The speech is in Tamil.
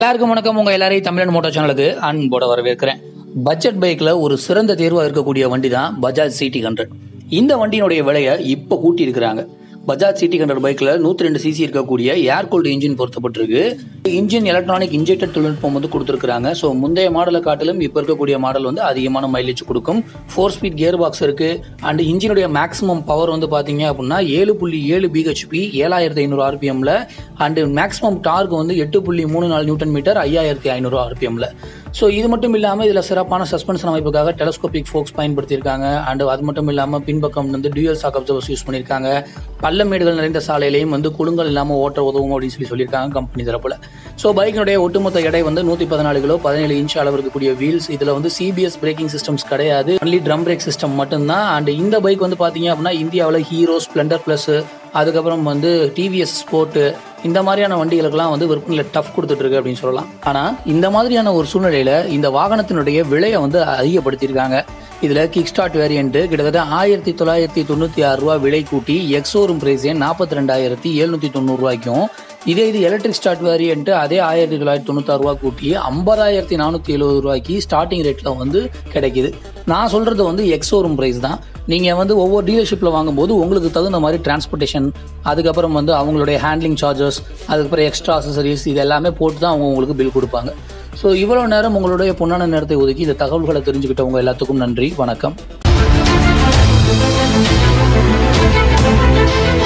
எல்லாருக்கும் வணக்கம் உங்க எல்லாரையும் தமிழன் மோட்டார் சேனலுக்கு அன்போட வரவேற்கிறேன் பட்ஜெட் பைக்ல ஒரு சிறந்த தேர்வா இருக்கக்கூடிய வண்டி தான் பஜாஜ் சிடி ஹண்ட்ரட் இந்த வண்டியினுடைய விலையை இப்ப கூட்டி இருக்கிறாங்க பஜாஜ் சிடி ஹண்ட்ரட் பைக்ல நூத்தி ரெண்டு சிசி இருக்கக்கூடிய ஏர் கூல்டு இன்ஜின் பொருத்தப்பட்டிருக்கு இன்ஜின் எலக்ட்ரானிக் இன்ஜெக்டர் தொழில்நுட்பம் வந்து கொடுத்துருக்காங்க ஸோ முந்தைய மாடலை காட்டிலும் இப்போ இருக்கக்கூடிய மாடல் வந்து அதிகமான மைலேஜ் கொடுக்கும் ஃபோர் ஸ்பீட் கியர் பாக்ஸ் இருக்கு அண்ட் இன்ஜினுடைய மேக்ஸிமம் பவர் வந்து பாத்தீங்க அப்படின்னா ஏழு புள்ளி ஏழு பிஹெச்பி ஏழாயிரத்தி ஐநூறு ஆர்பிஎம்ல அண்ட் மேக்ஸிமம் டார்க் வந்து எட்டு புள்ளி மூணு நாலு நியூட்டன் மீட்டர் ஐயாயிரத்தி ஐநூறு ஆர்பிஎம்ல ஸோ இது மட்டும் இல்லாமல் இதில் சிறப்பான சஸ்பென்ஷன் அமைப்புக்காக டெலஸ்கோபிக் ஃபோக்ஸ் பயன்படுத்தியிருக்காங்க அண்ட் அது மட்டும் இல்லாமல் பின்பக்கம் வந்து டியூயல் சாக் அப்சர்வர்ஸ் யூஸ் பண்ணியிருக்காங்க பள்ளமேடுகள் நிறைந்த சாலையிலையும் வந்து குலுங்கல் இல்லாமல் ஓட்ட உதவும் அப்படின்னு சொல்லி சொல்லியிருக்காங்க கம்பெனி தரப்புல ஸோ பைக்கினுடைய ஒட்டுமொத்த எடை வந்து நூற்றி பதினாலு கிலோ பதினேழு இன்ச் அளவு இருக்கக்கூடிய வீல்ஸ் இதில் வந்து சிபிஎஸ் பிரேக்கிங் சிஸ்டம்ஸ் கிடையாது ஒன்லி ட்ரம் பிரேக் சிஸ்டம் மட்டும்தான் அண்ட் இந்த பைக் வந்து பார்த்தீங்க அப்படின்னா இந்தியாவில் ஹீரோ ஸ்ப்ளெண்டர் ப்ளஸ் அதுக்கப்புறம் வந்து டிவிஎஸ் ஸ்போர்ட்டு இந்த மாதிரியான வண்டிகளுக்கெல்லாம் வந்து விற்பனையில் டஃப் கொடுத்துட்டு இருக்கு அப்படின்னு சொல்லலாம் ஆனால் இந்த மாதிரியான ஒரு சூழ்நிலையில் இந்த வாகனத்தினுடைய விலையை வந்து அதிகப்படுத்தியிருக்காங்க இதில் கிக் ஸ்டார்ட் வேரியன்ட் கிட்டத்தட்ட ஆயிரத்தி தொள்ளாயிரத்தி தொண்ணூற்றி ஆறு ரூபா விலை கூட்டி எக்ஸோரூம் பிரைஸே நாற்பத்தி ரெண்டாயிரத்தி எழுநூற்றி தொண்ணூறுரூவாய்க்கும் இதே இது எலக்ட்ரிக் ஸ்டார்ட் வேரியன்ட் அதே ஆயிரத்தி தொள்ளாயிரத்தி தொண்ணூத்தாறு ரூபா கூட்டி ஐம்பதாயிரத்தி நானூற்றி எழுபது ரூபாய்க்கு ஸ்டார்டிங் ரேட்டில் வந்து கிடைக்குது நான் சொல்றது வந்து எக்ஸோரூம் பிரைஸ் தான் நீங்கள் வந்து ஒவ்வொரு டீலர்ஷிப்பில் வாங்கும்போது உங்களுக்கு தகுந்த மாதிரி டிரான்ஸ்போர்ட்டேஷன் அதுக்கப்புறம் வந்து அவங்களுடைய ஹேண்ட்லிங் சார்ஜஸ் அதுக்கப்புறம் எக்ஸ்ட்ரா அசசரிஸ் இது எல்லாமே போட்டு தான் அவங்க உங்களுக்கு பில் கொடுப்பாங்க ஸோ இவ்வளோ நேரம் உங்களுடைய பொன்னான நேரத்தை ஒதுக்கி இந்த தகவல்களை தெரிஞ்சுக்கிட்டவங்க எல்லாத்துக்கும் நன்றி வணக்கம்